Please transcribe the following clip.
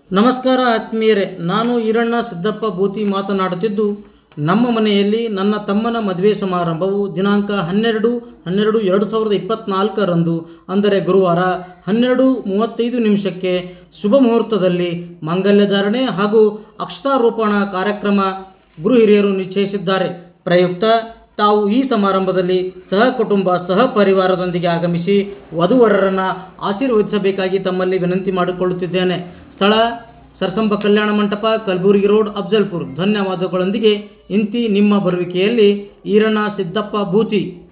ನಮಸ್ಕಾರ ಆತ್ಮೀಯರೇ ನಾನು ಈರಣ್ಣ ಸಿದ್ದಪ್ಪ ಬೂತಿ ಮಾತನಾಡುತ್ತಿದ್ದು ನಮ್ಮ ಮನೆಯಲ್ಲಿ ನನ್ನ ತಮ್ಮನ ಮದುವೆ ಸಮಾರಂಭವು ದಿನಾಂಕ ಹನ್ನೆರಡು ಹನ್ನೆರಡು ಎರಡು ಸಾವಿರದ ಇಪ್ಪತ್ತ್ನಾಲ್ಕರಂದು ಅಂದರೆ ಗುರುವಾರ ಹನ್ನೆರಡು ಮೂವತ್ತೈದು ನಿಮಿಷಕ್ಕೆ ಶುಭ ಮುಹೂರ್ತದಲ್ಲಿ ಮಾಂಗಲ್ಯಧಾರಣೆ ಹಾಗೂ ಅಕ್ಷತಾರೋಪಣ ಕಾರ್ಯಕ್ರಮ ಗುರು ಹಿರಿಯರು ನಿಶ್ಚಯಿಸಿದ್ದಾರೆ ಪ್ರಯುಕ್ತ ತಾವು ಈ ಸಮಾರಂಭದಲ್ಲಿ ಸಹ ಕುಟುಂಬ ಸಹ ಪರಿವಾರದೊಂದಿಗೆ ಆಗಮಿಸಿ ವಧುವರರನ್ನು ಆಶೀರ್ವದಿಸಬೇಕಾಗಿ ತಮ್ಮಲ್ಲಿ ವಿನಂತಿ ಮಾಡಿಕೊಳ್ಳುತ್ತಿದ್ದೇನೆ ಸ್ಥಳ ಸರ್ಸಂಬ ಕಲ್ಯಾಣ ಮಂಟಪ ಕಲಬುರಗಿ ರೋಡ್ ಅಫ್ಜಲ್ಪುರ್ ಧನ್ಯವಾದಗಳೊಂದಿಗೆ ಇಂತಿ ನಿಮ್ಮ ಬರುವಿಕೆಯಲ್ಲಿ ಈರಣ್ಣ ಸಿದ್ದಪ್ಪ ಬೂತಿ